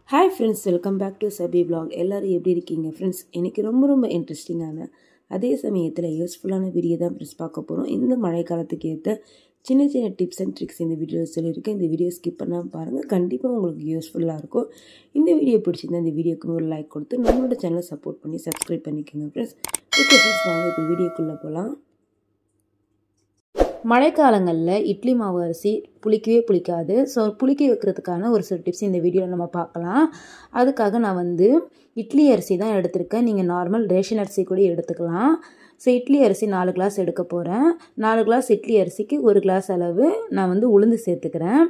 hi friends welcome back to Sabi vlog எல்லோரும் எப்படி இருக்கீங்க ஃப்ரெண்ட்ஸ் எனக்கு ரொம்ப ரொம்ப இன்ட்ரெஸ்டிங்கான அதே சமயத்தில் யூஸ்ஃபுல்லான வீடியோ தான் ஃப்ரெண்ட்ஸ் பார்க்க போகிறோம் இந்த மழை காலத்துக்கு ஏற்ற சின்ன சின்ன டிப்ஸ் அண்ட் ட்ரிக்ஸ் இந்த வீடியோவில் சொல்லியிருக்கேன் இந்த வீடியோ ஸ்கிப் பண்ணாமல் பாருங்கள் கண்டிப்பாக உங்களுக்கு யூஸ்ஃபுல்லாக இருக்கும் இந்த வீடியோ பிடிச்சிருந்தா இந்த வீடியோக்கு ஒரு லைக் கொடுத்து நம்மளோட சேனலை சப்போர்ட் பண்ணி சப்ஸ்கிரைப் பண்ணிக்கோங்க ஃப்ரெண்ட்ஸ் ஓகே ஃப்ரெண்ட்ஸ் வாங்க இப்போ வீடியோக்குள்ளே போகலாம் மழைக்காலங்களில் இட்லி மாவு அரிசி புளிக்கவே புளிக்காது ஸோ புளிக்க வைக்கிறதுக்கான ஒரு சில டிப்ஸ் இந்த வீடியோவில் நம்ம பார்க்கலாம் அதுக்காக நான் வந்து இட்லி அரிசி தான் எடுத்திருக்கேன் நீங்கள் நார்மல் ரேஷன் அரிசி கூட எடுத்துக்கலாம் ஸோ இட்லி அரிசி நாலு கிளாஸ் எடுக்க போகிறேன் நாலு கிளாஸ் இட்லி அரிசிக்கு ஒரு கிளாஸ் அளவு நான் வந்து உளுந்து சேர்த்துக்கிறேன்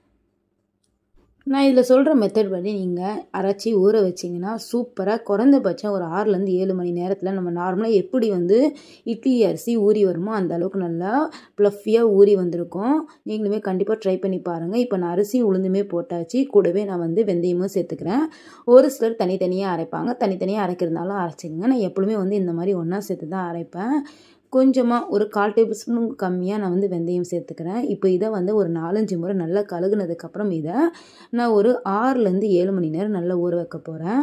நான் இதில் சொல்கிற மெத்தட் படி நீங்கள் அரைச்சி ஊற வச்சிங்கன்னா சூப்பராக குறைந்தபட்சம் ஒரு ஆறுலேருந்து ஏழு மணி நேரத்தில் நம்ம நார்மலாக எப்படி வந்து இட்லி அரிசி ஊறி வருமோ அந்த அளவுக்கு நல்லா ப்ளஃபியாக ஊறி வந்திருக்கும் நீங்களுமே கண்டிப்பாக ட்ரை பண்ணி பாருங்கள் இப்போ நான் அரிசி உளுந்துமே போட்டாச்சு கூடவே நான் வந்து வெந்தயமும் சேர்த்துக்கிறேன் ஒரு சிலர் தனித்தனியாக அரைப்பாங்க தனித்தனியாக அரைக்கிறதுனாலும் அரைச்சிக்கங்க நான் எப்பொழுதுமே வந்து இந்த மாதிரி ஒன்றா சேர்த்து தான் அரைப்பேன் கொஞ்சமாக ஒரு கால் டேபிள் ஸ்பூன் கம்மியாக நான் வந்து வெந்தயம் சேர்த்துக்கிறேன் இப்போ இதை வந்து ஒரு நாலஞ்சு முறை நல்லா கழுகுனதுக்கப்புறம் இதை நான் ஒரு ஆறுலேருந்து ஏழு மணி நேரம் நல்லா ஊற வைக்க போகிறேன்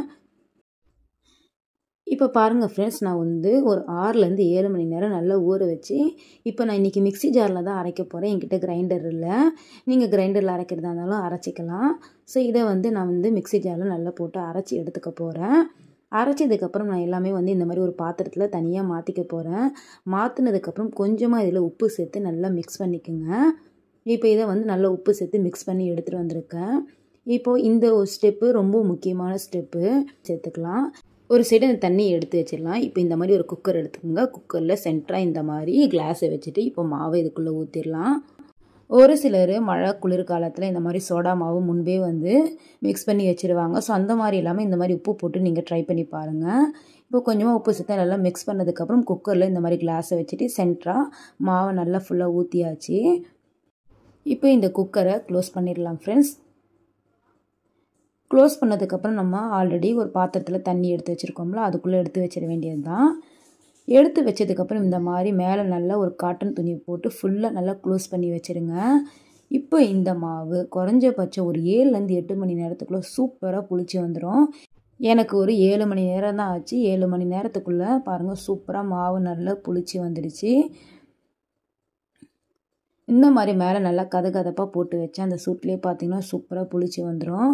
இப்போ பாருங்கள் ஃப்ரெண்ட்ஸ் நான் வந்து ஒரு ஆறுலேருந்து ஏழு மணி நேரம் நல்லா ஊற வச்சு இப்போ நான் இன்றைக்கி மிக்ஸி ஜாரில் தான் அரைக்க போகிறேன் என்கிட்ட கிரைண்டர் இல்லை நீங்கள் கிரைண்டரில் அரைக்கிறதா இருந்தாலும் அரைச்சிக்கலாம் ஸோ இதை வந்து நான் வந்து மிக்ஸி ஜாரில் நல்லா போட்டு அரைச்சி எடுத்துக்க போகிறேன் அரைச்சதுக்கப்புறம் நான் எல்லாமே வந்து இந்த மாதிரி ஒரு பாத்திரத்தில் தனியாக மாற்றிக்க போகிறேன் மாற்றினதுக்கப்புறம் கொஞ்சமாக இதில் உப்பு சேர்த்து நல்லா மிக்ஸ் பண்ணிக்கோங்க இப்போ இதை வந்து நல்லா உப்பு சேர்த்து மிக்ஸ் பண்ணி எடுத்துகிட்டு வந்திருக்கேன் இப்போது இந்த ஒரு ஸ்டெப்பு ரொம்ப முக்கியமான ஸ்டெப்பு சேர்த்துக்கலாம் ஒரு சைடு அந்த தண்ணி எடுத்து வச்சிடலாம் இப்போ இந்த மாதிரி ஒரு குக்கர் எடுத்துக்கோங்க குக்கரில் சென்டராக இந்த மாதிரி கிளாஸை வச்சுட்டு இப்போ மாவை இதுக்குள்ளே ஊற்றிடலாம் ஒரு சிலர் மழை குளிர் காலத்தில் இந்த மாதிரி சோடா மாவு முன்பே வந்து மிக்ஸ் பண்ணி வச்சுருவாங்க ஸோ அந்த மாதிரி இல்லாமல் இந்த மாதிரி உப்பு போட்டு நீங்கள் ட்ரை பண்ணி பாருங்கள் இப்போ கொஞ்சமாக உப்பு சேர்த்து நல்லா மிக்ஸ் பண்ணதுக்கப்புறம் குக்கரில் இந்த மாதிரி கிளாஸை வச்சுட்டு சென்டராக மாவை நல்லா ஃபுல்லாக ஊற்றியாச்சு இப்போ இந்த குக்கரை க்ளோஸ் பண்ணிடலாம் ஃப்ரெண்ட்ஸ் க்ளோஸ் பண்ணதுக்கப்புறம் நம்ம ஆல்ரெடி ஒரு பாத்திரத்தில் தண்ணி எடுத்து வச்சுருக்கோம்ல அதுக்குள்ளே எடுத்து வச்சிட வேண்டியது தான் எடுத்து வச்சதுக்கப்புறம் இந்த மாதிரி மேலே நல்லா ஒரு காட்டன் துணி போட்டு ஃபுல்லாக நல்லா க்ளோஸ் பண்ணி வச்சுருங்க இப்போ இந்த மாவு குறைஞ்சபட்சம் ஒரு ஏழுலேருந்து எட்டு மணி நேரத்துக்குள்ளே சூப்பராக புளிச்சு வந்துடும் எனக்கு ஒரு ஏழு மணி நேரம் தான் ஆச்சு ஏழு மணி நேரத்துக்குள்ளே பாருங்கள் சூப்பராக மாவு நல்லா புளிச்சு வந்துடுச்சு இந்த மாதிரி மேலே நல்லா கதை கதப்பாக போட்டு வச்சேன் அந்த சூட்லேயே பார்த்தீங்கன்னா சூப்பராக புளிச்சு வந்துடும்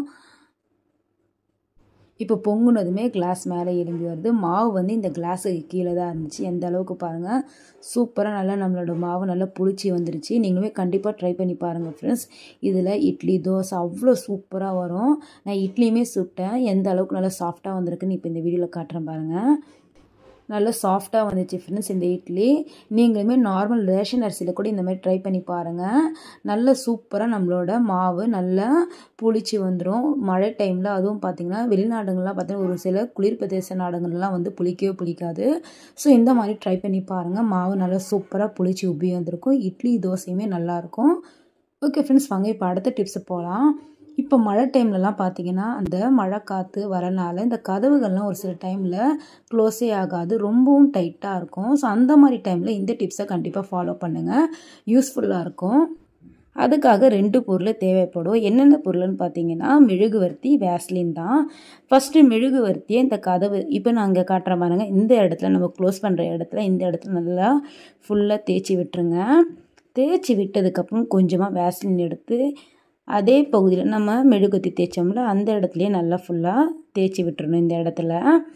இப்போ பொங்குனதுமே கிளாஸ் மேலே எலும்பி வருது மாவு வந்து இந்த கிளாஸுக்கு கீழே தான் இருந்துச்சு எந்த அளவுக்கு பாருங்கள் சூப்பராக நல்லா நம்மளோட மாவு நல்லா புளிச்சு வந்துருச்சு நீங்களுமே கண்டிப்பாக ட்ரை பண்ணி பாருங்கள் ஃப்ரெண்ட்ஸ் இதில் இட்லி தோசை அவ்வளோ சூப்பராக வரும் நான் இட்லியுமே சுட்டேன் எந்த அளவுக்கு நல்லா சாஃப்டாக வந்திருக்குன்னு இப்போ இந்த வீடியோவில் காட்டுறேன் பாருங்கள் நல்லா சாஃப்டாக வந்துச்சு ஃப்ரெண்ட்ஸ் இந்த இட்லி நீங்களுமே நார்மல் ரேஷன் அரிசியில் கூட இந்த மாதிரி ட்ரை பண்ணி பாருங்கள் நல்ல சூப்பராக நம்மளோட மாவு நல்லா புளிச்சு வந்துடும் மழை டைமில் அதுவும் பார்த்திங்கன்னா வெளிநாடுகள்லாம் பார்த்திங்கன்னா ஒரு சில குளிர் பிரதேச நாடுகள்லாம் வந்து புளிக்கவே புளிக்காது ஸோ இந்த மாதிரி ட்ரை பண்ணி பாருங்கள் மாவு நல்லா சூப்பராக புளிச்சு உப்பி வந்திருக்கும் இட்லி தோசையுமே நல்லாயிருக்கும் ஓகே ஃப்ரெண்ட்ஸ் வாங்க இப்போ அடுத்த டிப்ஸ் போகலாம் இப்போ மழை டைம்லலாம் பார்த்தீங்கன்னா அந்த மழை காற்று வரனால இந்த கதவுகள்லாம் ஒரு சில டைமில் க்ளோஸே ஆகாது ரொம்பவும் டைட்டாக இருக்கும் ஸோ அந்த மாதிரி டைமில் இந்த டிப்ஸை கண்டிப்பாக ஃபாலோ பண்ணுங்கள் யூஸ்ஃபுல்லாக இருக்கும் அதுக்காக ரெண்டு பொருள் தேவைப்படும் என்னென்ன பொருள்னு பார்த்தீங்கன்னா மெழுகுவர்த்தி வேஸ்லின் தான் ஃபஸ்ட்டு மெழுகுவர்த்தியை இந்த கதவு இப்போ நான் இங்கே காட்டுற பாருங்க இந்த இடத்துல நம்ம க்ளோஸ் பண்ணுற இடத்துல இந்த இடத்துல நல்லா ஃபுல்லாக தேய்ச்சி விட்டுருங்க தேய்ச்சி விட்டதுக்கப்புறம் கொஞ்சமாக வேஸ்லின் எடுத்து அதே பகுதியில் நம்ம மெழுகுத்தி தேய்ச்சோம்ல அந்த இடத்துலையே நல்லா ஃபுல்லாக தேய்ச்சி விட்டுறணும் இந்த இடத்துல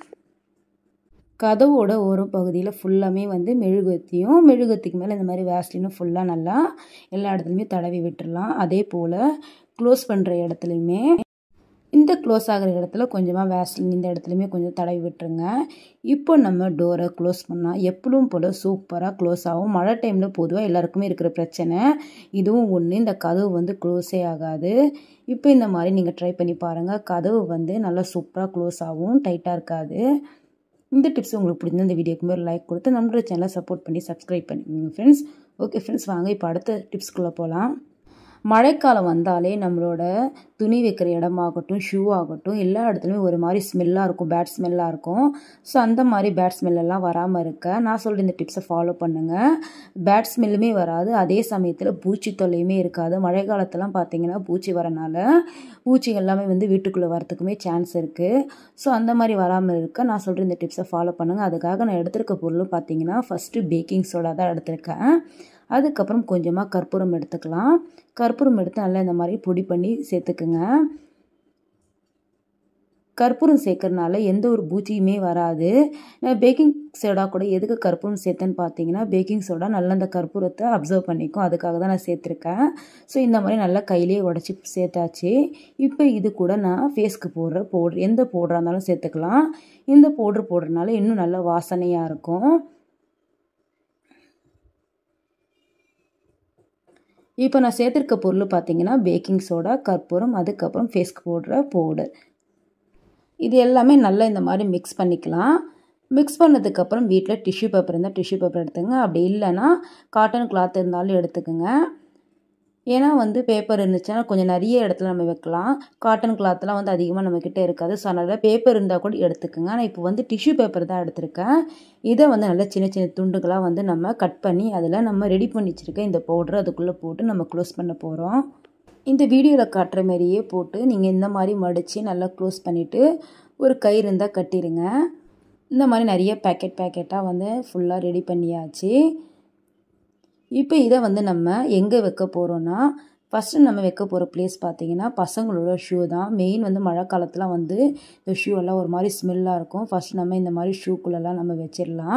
கதவோட ஒரு பகுதியில் ஃபுல்லாமே வந்து மெழுகுவத்தியும் மெழுகுவத்திக்கு மேலே இந்த மாதிரி வேஸ்லினும் ஃபுல்லாக நல்லா எல்லா இடத்துலையுமே தடவி விட்டுடலாம் அதே போல் க்ளோஸ் பண்ணுற இடத்துலையுமே இந்த க்ளோஸ் ஆகிற இடத்துல கொஞ்சமாக வேஸ்லின் இந்த இடத்துலையுமே கொஞ்சம் தடவி விட்டுருங்க இப்போ நம்ம டோரை க்ளோஸ் பண்ணால் எப்பவும் போல் சூப்பராக க்ளோஸ் ஆகும் மழை டைமில் பொதுவாக எல்லாருக்குமே இருக்கிற பிரச்சனை இதுவும் ஒன்று இந்த கதவு வந்து க்ளோஸே ஆகாது இப்போ இந்த மாதிரி நீங்கள் ட்ரை பண்ணி பாருங்கள் கதவு வந்து நல்லா சூப்பராக க்ளோஸ் ஆகும் டைட்டாக இருக்காது இந்த டிப்ஸ் உங்களுக்கு பிடிச்சிருந்த இந்த வீடியோக்கு மேலே லைக் கொடுத்து நம்மளோட சேனலை சப்போர்ட் பண்ணி சப்ஸ்கிரைப் பண்ணிக்கோங்க ஃப்ரெண்ட்ஸ் ஓகே ஃப்ரெண்ட்ஸ் வாங்க இப்போ அடுத்த டிப்ஸ்குள்ளே போகலாம் மழைக்காலம் வந்தாலே நம்மளோட துணி வைக்கிற இடமாகட்டும் ஷூ ஆகட்டும் எல்லா இடத்துலையுமே ஒரு மாதிரி ஸ்மெல்லாக இருக்கும் பேட் ஸ்மெல்லாக இருக்கும் ஸோ அந்த மாதிரி பேட் ஸ்மெல்லாம் வராமல் இருக்க நான் சொல்கிற இந்த டிப்ஸை ஃபாலோ பண்ணுங்கள் பேட் ஸ்மெல்லுமே வராது அதே சமயத்தில் பூச்சி தொல்லையுமே இருக்காது மழை காலத்தெல்லாம் பார்த்தீங்கன்னா பூச்சி வரனால பூச்சி எல்லாமே வந்து வீட்டுக்குள்ளே வரத்துக்குமே சான்ஸ் இருக்குது ஸோ அந்த மாதிரி வராமல் இருக்க நான் சொல்கிற இந்த டிப்ஸை ஃபாலோ பண்ணுங்கள் அதுக்காக நான் எடுத்திருக்க பொருள் பார்த்தீங்கன்னா ஃபஸ்ட்டு பேக்கிங் சோடா தான் எடுத்திருக்கேன் அதுக்கப்புறம் கொஞ்சமாக கற்பூரம் எடுத்துக்கலாம் கற்பூரம் எடுத்து நல்லா இந்த மாதிரி பொடி பண்ணி சேர்த்துக்குங்க கற்பூரம் சேர்க்கறனால எந்த ஒரு பூச்சியுமே வராது நான் பேக்கிங் சோடா கூட எதுக்கு கற்பூரம் சேர்த்தேன்னு பார்த்தீங்கன்னா பேக்கிங் சோடா நல்லா அந்த கற்பூரத்தை அப்சர்வ் பண்ணிக்கும் அதுக்காக தான் நான் சேர்த்துருக்கேன் ஸோ இந்த மாதிரி நல்லா கையிலேயே உடச்சி சேர்த்தாச்சு இப்போ இது கூட நான் ஃபேஸ்க்கு போடுற பவுட்ரு எந்த பவுடராக இருந்தாலும் சேர்த்துக்கலாம் இந்த பவுட்ரு போடுறதுனால இன்னும் நல்லா வாசனையாக இருக்கும் இப்போ நான் சேர்த்துருக்க பொருள் பார்த்தீங்கன்னா பேக்கிங் சோடா கற்பூரம் அதுக்கப்புறம் ஃபேஸ்க்கு போடுற பவுடர் இது எல்லாமே நல்லா இந்த மாதிரி மிக்ஸ் பண்ணிக்கலாம் மிக்ஸ் பண்ணதுக்கப்புறம் வீட்டில் டிஷ்யூ பேப்பர் இருந்தால் டிஷ்யூ பேப்பர் எடுத்துங்க அப்படி இல்லைன்னா காட்டன் கிளாத் இருந்தாலும் எடுத்துக்கோங்க ஏன்னா வந்து பேப்பர் இருந்துச்சுன்னா கொஞ்சம் நிறைய இடத்துல நம்ம வைக்கலாம் காட்டன் கிளாத்லாம் வந்து அதிகமாக நம்மக்கிட்ட இருக்காது ஸோ அதனால் பேப்பர் இருந்தால் கூட எடுத்துக்கோங்க நான் இப்போ வந்து டிஷ்யூ பேப்பர் தான் எடுத்திருக்கேன் இதை வந்து நல்லா சின்ன சின்ன துண்டுகளாக வந்து நம்ம கட் பண்ணி அதில் நம்ம ரெடி பண்ணி வச்சுருக்க இந்த பவுட்ரு அதுக்குள்ளே போட்டு நம்ம க்ளோஸ் பண்ண போகிறோம் இந்த வீடியோவில் காட்டுற மாதிரியே போட்டு நீங்கள் இந்த மாதிரி மடித்து நல்லா க்ளோஸ் பண்ணிவிட்டு ஒரு கயிறு இருந்தால் கட்டிடுங்க இந்த மாதிரி நிறைய பேக்கெட் பேக்கெட்டாக வந்து ஃபுல்லாக ரெடி பண்ணியாச்சு இப்போ இதை வந்து நம்ம எங்கே வைக்க போகிறோன்னா ஃபஸ்ட்டு நம்ம வைக்க போகிற பிளேஸ் பார்த்தீங்கன்னா பசங்களோட ஷூ தான் மெயின் வந்து மழை காலத்தில் வந்து இந்த ஷூ எல்லாம் ஒரு மாதிரி ஸ்மெல்லாக இருக்கும் ஃபஸ்ட் நம்ம இந்த மாதிரி ஷூக்குள்ளெல்லாம் நம்ம வச்சிடலாம்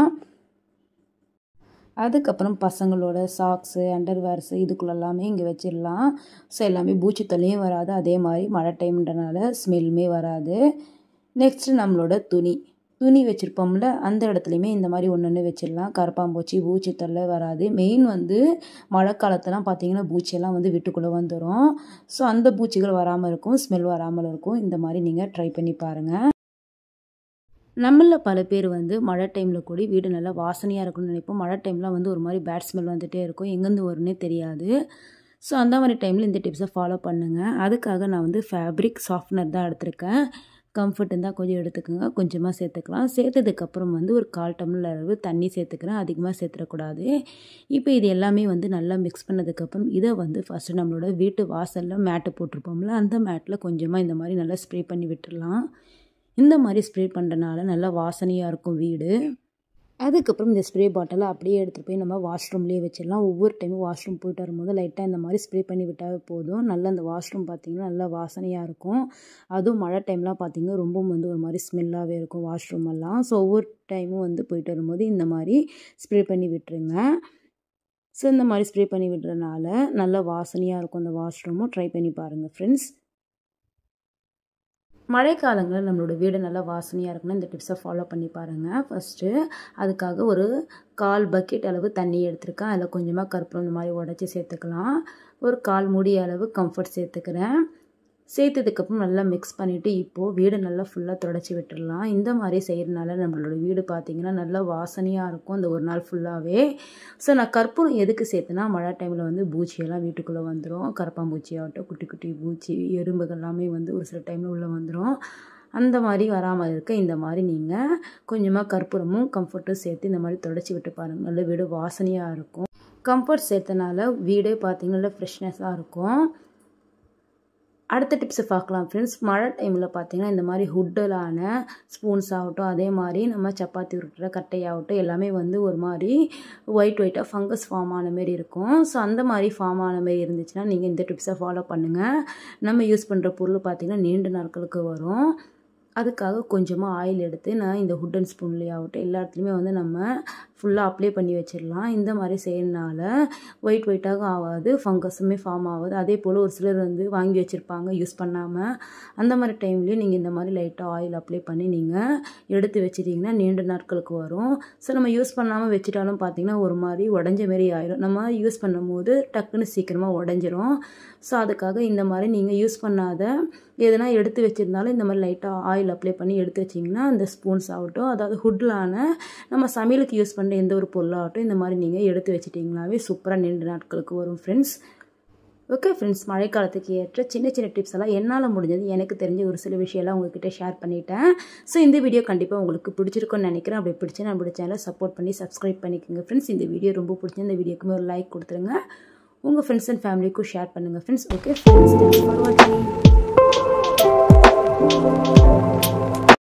அதுக்கப்புறம் பசங்களோட சாக்ஸு அண்டர்வேர்ஸு இதுக்குள்ளெல்லாமே இங்கே வச்சிடலாம் ஸோ எல்லாமே பூச்சி தொல்லையும் வராது அதே மாதிரி மழை டைம்ன்றனால ஸ்மெல்லுமே வராது நெக்ஸ்ட்டு நம்மளோட துணி துணி வச்சுருப்போம்ல அந்த இடத்துலையுமே இந்த மாதிரி ஒன்று ஒன்று வச்சிடலாம் கரப்பாம்பூச்சி பூச்சி தொல்லை வராது மெயின் வந்து மழை காலத்தெல்லாம் பார்த்தீங்கன்னா பூச்சியெல்லாம் வந்து வீட்டுக்குள்ளே வந்துடும் ஸோ அந்த பூச்சிகள் வராமல் இருக்கும் ஸ்மெல் வராமல் இருக்கும் இந்த மாதிரி நீங்கள் ட்ரை பண்ணி பாருங்கள் நம்மளில் பல பேர் வந்து மழை டைமில் கூட வீடு நல்லா வாசனையாக இருக்கும்னு நினைப்போம் மழை டைமில் வந்து ஒரு மாதிரி பேட் ஸ்மெல் வந்துகிட்டே இருக்கும் எங்கேருந்து வரும்னே தெரியாது ஸோ அந்த மாதிரி டைமில் இந்த டிப்ஸை ஃபாலோ பண்ணுங்கள் அதுக்காக நான் வந்து ஃபேப்ரிக் சாஃப்ட்னர் தான் எடுத்திருக்கேன் கம்ஃபர்ட் இருந்தால் கொஞ்சம் எடுத்துக்கோங்க கொஞ்சமாக சேர்த்துக்கலாம் சேர்த்ததுக்கப்புறம் வந்து ஒரு கால் டம்ளர் அளவு தண்ணி சேர்த்துக்கிறேன் அதிகமாக சேர்த்துடக்கூடாது இப்போ இது எல்லாமே வந்து நல்லா மிக்ஸ் பண்ணதுக்கப்புறம் இதை வந்து ஃபஸ்ட்டு நம்மளோட வீட்டு வாசலில் மேட்டு போட்டிருப்போம்ல அந்த மேட்டில் கொஞ்சமாக இந்த மாதிரி நல்லா ஸ்ப்ரே பண்ணி விட்டுடலாம் இந்த மாதிரி ஸ்ப்ரே பண்ணுறனால நல்லா வாசனையாக இருக்கும் வீடு அதுக்கப்புறம் இந்த ஸ்ப்ரே பாட்டிலை அப்படியே எடுத்துகிட்டு போய் நம்ம வாஷ்ரூம்லேயே வச்சிடலாம் ஒவ்வொரு டைமும் வாஷ்ரூம் போயிட்டு வரும்போது லைட்டாக இந்த மாதிரி ஸ்ப்ரே பண்ணி விட்டால் போதும் நல்லா அந்த வாஷ்ரூம் பார்த்திங்கன்னா நல்லா வாசனையாக இருக்கும் அதுவும் மழை டைம்லாம் பார்த்திங்கன்னா ரொம்ப வந்து ஒரு மாதிரி ஸ்மெல்லாகவே இருக்கும் வாஷ்ரூம் எல்லாம் ஸோ ஒவ்வொரு டைமும் வந்து போயிட்டு வரும்போது இந்த மாதிரி ஸ்ப்ரே பண்ணி விட்டுருங்க ஸோ இந்த மாதிரி ஸ்ப்ரே பண்ணி விடுறதுனால நல்லா வாசனையாக இருக்கும் அந்த வாஷ்ரூமும் ட்ரை பண்ணி பாருங்கள் ஃப்ரெண்ட்ஸ் மழைக்காலங்களில் நம்மளோட வீடு நல்லா வாசனையாக இருக்குன்னா இந்த டிப்ஸை ஃபாலோ பண்ணி பாருங்கள் ஃபஸ்ட்டு அதுக்காக ஒரு கால் பக்கெட் அளவு தண்ணி எடுத்திருக்கேன் அதில் கொஞ்சமாக கற்பூரம் இந்த மாதிரி உடச்சி சேர்த்துக்கலாம் ஒரு கால் மூடி அளவு கம்ஃபர்ட் சேர்த்துக்கிறேன் சேர்த்ததுக்கப்புறம் நல்லா மிக்ஸ் பண்ணிவிட்டு இப்போது வீடு நல்லா ஃபுல்லாக தொடச்சி விட்டுடலாம் இந்த மாதிரி செய்கிறனால நம்மளோட வீடு பார்த்திங்கன்னா நல்லா வாசனையாக இருக்கும் அந்த ஒரு நாள் ஃபுல்லாகவே ஸோ நான் கற்பூரம் எதுக்கு சேர்த்துனா மழை டைமில் வந்து பூச்சியெல்லாம் வீட்டுக்குள்ளே வந்துடும் கரப்பாம்பூச்சி ஆகட்டும் குட்டி குட்டி பூச்சி எறும்புகள் எல்லாமே வந்து ஒரு சில டைமில் உள்ளே வந்துடும் அந்த மாதிரி வராமல் இருக்க இந்த மாதிரி நீங்கள் கொஞ்சமாக கற்பூரமும் கம்ஃபர்ட்டும் சேர்த்து இந்த மாதிரி தொடச்சி விட்டு பாருங்கள் நல்ல வீடு வாசனையாக இருக்கும் கம்ஃபர்ட் சேர்த்தனால வீடே பார்த்திங்கன்னா நல்லா ஃப்ரெஷ்னஸாக இருக்கும் அடுத்த டிப்ஸை பார்க்கலாம் ஃப்ரெண்ட்ஸ் மழை டைமில் பார்த்தீங்கன்னா இந்த மாதிரி ஹுட்டலான ஸ்பூன்ஸ் ஆகட்டும் அதே மாதிரி நம்ம சப்பாத்தி உருட்டுற கட்டையாகட்டும் எல்லாமே வந்து ஒரு மாதிரி ஒயிட் ஒயிட்டாக ஃபங்கஸ் ஃபார்ம் ஆன மாரி இருக்கும் ஸோ அந்த மாதிரி ஃபார்ம் ஆன மாரி இருந்துச்சுன்னா நீங்கள் இந்த டிப்ஸை ஃபாலோ பண்ணுங்கள் நம்ம யூஸ் பண்ணுற பொருள் பார்த்திங்கன்னா நீண்ட நாட்களுக்கு வரும் அதுக்காக கொஞ்சமாக ஆயில் எடுத்து நான் இந்த ஹுட்டன் ஸ்பூன்லேயே ஆகட்டும் எல்லா இடத்துலையுமே வந்து நம்ம ஃபுல்லாக அப்ளை பண்ணி வச்சிடலாம் இந்த மாதிரி செய்யறதுனால ஒயிட் ஒயிட்டாக ஆகாது ஃபங்கஸுமே ஃபார்ம் ஆகாது அதே போல் ஒரு சிலர் வந்து வாங்கி வச்சுருப்பாங்க யூஸ் பண்ணாமல் அந்த மாதிரி டைம்லேயும் நீங்கள் இந்த மாதிரி லைட்டாக ஆயில் அப்ளை பண்ணி நீங்கள் எடுத்து வச்சிட்டிங்கன்னா நீண்ட நாட்களுக்கு வரும் ஸோ நம்ம யூஸ் பண்ணாமல் வச்சுட்டாலும் பார்த்திங்கன்னா ஒரு மாதிரி உடஞ்ச மாரி ஆயிடும் நம்ம யூஸ் பண்ணும்போது டக்குன்னு சீக்கிரமாக உடஞ்சிரும் ஸோ அதுக்காக இந்த மாதிரி நீங்கள் யூஸ் பண்ணாத எதனா எடுத்து வச்சுருந்தாலும் இந்த மாதிரி லைட்டாக ஆயில் அப்ளை பண்ணி எடுத்து வச்சிங்கன்னா அந்த ஸ்பூன்ஸ் ஆகட்டும் அதாவது ஹுட்லான நம்ம சமையலுக்கு யூஸ் பண்ணுற எந்த ஒரு பொருளாகட்டும் இந்த மாதிரி நீங்கள் எடுத்து வச்சிட்டிங்கனாவே சூப்பராக நீண்ட நாட்களுக்கு வரும் ஃப்ரெண்ட்ஸ் ஓகே ஃப்ரெண்ட்ஸ் மழைக்காலத்துக்கு ஏற்ற சின்ன சின்ன டிப்ஸ் எல்லாம் என்னால் முடிஞ்சது எனக்கு தெரிஞ்ச ஒரு சில விஷயம்லாம் உங்ககிட்ட ஷேர் பண்ணிட்டேன் ஸோ இந்த வீடியோ கண்டிப்பாக உங்களுக்கு பிடிச்சிருக்கும்னு நினைக்கிறேன் அப்படி பிடிச்சி நம்மளோட சேனலை சப்போர்ட் பண்ணி சப்ஸ்கிரைப் பண்ணிக்கோங்க ஃப்ரெண்ட்ஸ் இந்த வீடியோ ரொம்ப பிடிச்சி இந்த வீடியோக்குமே ஒரு லைக் கொடுத்துருங்க உங்கள் ஃப்ரெண்ட்ஸ் அண்ட் ஃபேமிலிக்கும் ஷேர் பண்ணுங்கள் friends okay friends thanks for வாட்சிங்